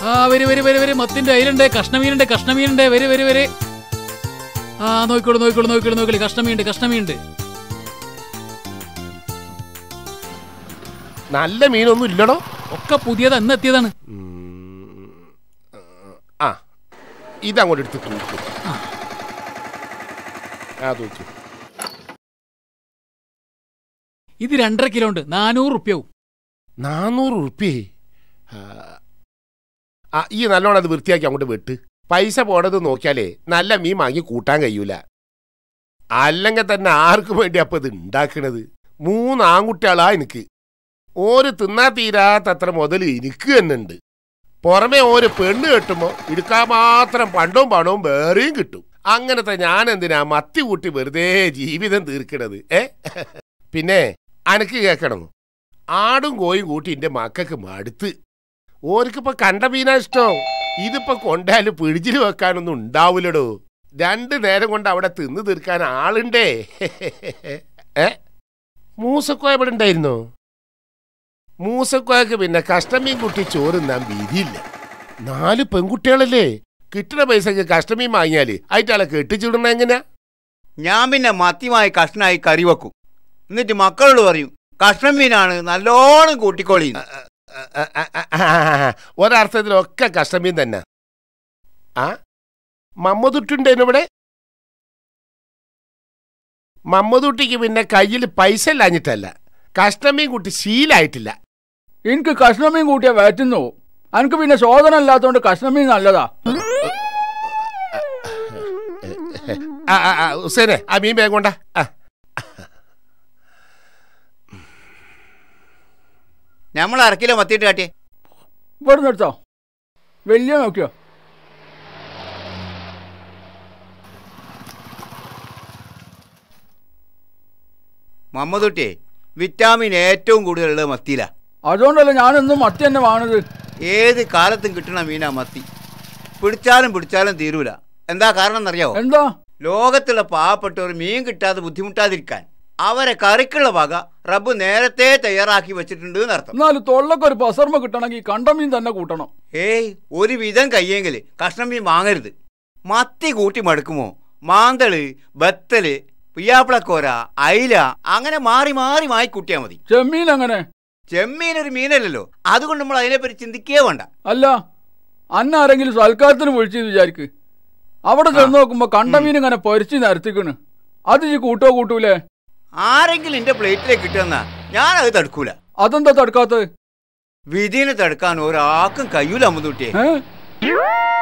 ആ വരി വരി വരി വരി മത്തിന്റെ അയിലുണ്ട് കഷ്ണമീനുണ്ട് കഷ്ണമീനുണ്ട് വരി വരി വരി ആ നോക്കിക്കോളൂ നോക്കിക്കോളൂ നോക്കിക്കോളൂ നോക്കിക്കോളൂ കഷ്ണമീനുണ്ട് കഷ്ണമീനുണ്ട് നല്ല മീനൊന്നും ഇല്ലടോ ഒക്കെ പുതിയത് അന്ന് എത്തിയതാണ് ആ ഇതങ്ങോട്ട് എടുത്ത് തൂക്കും ആ തൂക്കി ഇത് രണ്ടര കിലോ ഉണ്ട് നാനൂറ് റുപ്യവും നാനൂറ് ഉറുപ്പ്യേ ആ ഈ നല്ലോണം അത് വൃത്തിയാക്കി അങ്ങോട്ട് വെട്ട് പൈസ പോണത് നോക്കിയാലേ നല്ല മീൻ വാങ്ങി കൂട്ടാൻ കഴിയൂല അല്ലെങ്കിൽ തന്നെ ആർക്കും വേണ്ടി അപ്പൊ ഇത് ഉണ്ടാക്കണത് മൂന്ന് ആൺകുട്ടികളാ എനിക്ക് ഓര് തിന്നാ തീരാത്തത്ര മുതൽ എനിക്ക് തന്നെ ഉണ്ട് പുറമെ ഓര് പെണ്ണ് കെട്ടുമ്പോ എടുക്കാൻ മാത്രം പണ്ടവും പണവും വേറെയും കിട്ടും അങ്ങനത്തെ ഞാൻ എന്തിനാ മത്തി കൂട്ടി വെറുതെ ജീവിതം തീർക്കണത് ഏ പിന്നെ അനക്ക് കേക്കണം ആടും കോയും കൂട്ടി എന്റെ മക്കൾക്ക് മടുത്ത് ഓർക്കിപ്പോ കണ്ട മീനാ ഇഷ്ടം ഇതിപ്പോ കൊണ്ടാല് പിടിച്ചിൽ വെക്കാനൊന്നും ഉണ്ടാവൂലടോ രണ്ടു നേരം കൊണ്ട് അവിടെ തിന്നു തീർക്കാൻ ആളുണ്ടേ ഏ മൂസക്കോയ ഇവിടെ ഉണ്ടായിരുന്നോ മൂസക്കോയക്ക് പിന്നെ കഷ്ടമീൻ കുട്ടി ചോറുന്നാൻ വീതിയില്ല നാല് പെൺകുട്ടികളല്ലേ കിട്ടുന്ന പൈസക്ക് കഷ്ടമീൻ വാങ്ങിയാല് ആയിട്ടാളെ കെട്ടിച്ചിടണ എങ്ങനെയാ ഞാൻ പിന്നെ മത്തിയുമായി കഷ്ണമായി കറി വെക്കും എന്നിട്ട് മക്കളോട് പറയും കഷ്ണം മീനാണ് നല്ലോണം കൂട്ടിക്കോളി ഒരർത്ഥത്തിലൊക്കെ കഷ്ടമീൻ തന്നെ ആ മമ്മദുട്ടുണ്ടേനു ഇവിടെ മമ്മദുട്ടിക്ക് പിന്നെ കയ്യിൽ പൈസ ഇല്ലാഞ്ഞിട്ടല്ല കഷ്ടമീൻ കുട്ടി ശീലായിട്ടില്ല എനിക്ക് കഷ്ണമീൻ കൂട്ടിയാ വയറ്റുന്നു എനിക്ക് പിന്നെ ശോധന ഇല്ലാത്തോണ്ട് കഷ്ണമീൻ നല്ലതാ ആ ആ, ആ ഹുസേനെ ആ മീൻ വേഗം കൊണ്ടാ ആ നമ്മൾ അരക്കിലോ മത്തിയിട്ട് കാട്ടിയേ ഇവിടെ നിർത്തോ വലിയ നോക്കിയോ മമ്മദുട്ടിയെ വിറ്റാമിൻ ഏറ്റവും കൂടുതലുള്ളത് മത്തിയിലാ അതുകൊണ്ടല്ല ഞാനെന്നും മത്തി തന്നെ വാങ്ങണത് ഏത് കാലത്തും കിട്ടണ മീനാ മത്തി പിടിച്ചാലും പിടിച്ചാലും തീരൂല എന്താ കാരണം എന്നറിയാവോ എന്താ ലോകത്തുള്ള പാവപ്പെട്ടവർ മീൻ കിട്ടാതെ ബുദ്ധിമുട്ടാതിരിക്കാൻ അവരെ കറിക്കുള്ള വക റബ്ബ് നേരത്തെ തയ്യാറാക്കി വെച്ചിട്ടുണ്ട് എന്നർത്ഥം എന്നാലും തൊള്ളക്ക് ഒരു പസർമ കിട്ടണമെങ്കിൽ കണ്ടമീൻ തന്നെ കൂട്ടണം ഏയ് ഒരു വിധം കയ്യെങ്കിൽ കഷ്ണം മീൻ വാങ്ങരുത് മത്തി കൂട്ടി മടുക്കുമോ മാന്തള് ബത്തല് പിയാപ്പിളക്കോര അയില അങ്ങനെ മാറി മാറി വാങ്ങി കൂട്ടിയാൽ മതി ചെമ്മീൻ അങ്ങനെ ചെമ്മീൻ ഒരു മീനല്ലല്ലോ അതുകൊണ്ട് നമ്മൾ അതിനെപ്പറ്റി ചിന്തിക്കേ വേണ്ട അല്ല അന്ന ആരെങ്കിലും സൽക്കാരത്തിന് വിളിച്ചെന്ന് വിചാരിക്ക് അവിടെ ചെന്ന് നോക്കുമ്പോ കണ്ടമീൻ ഇങ്ങനെ പൊരിച്ച് നിരത്തിക്കണ് അത് ഈ കൂട്ടോ കൂട്ടൂലേ ആരെങ്കിലും എന്റെ പ്ലേറ്റിലേക്ക് കിട്ടുന്ന ഞാൻ അത് തടുക്കൂല അതെന്താ തടുക്കാത്തത് വിധിനെ തടുക്കാൻ ഒരാൾക്കും കഴിയൂല അമ്മൂട്ടിയെ ഏ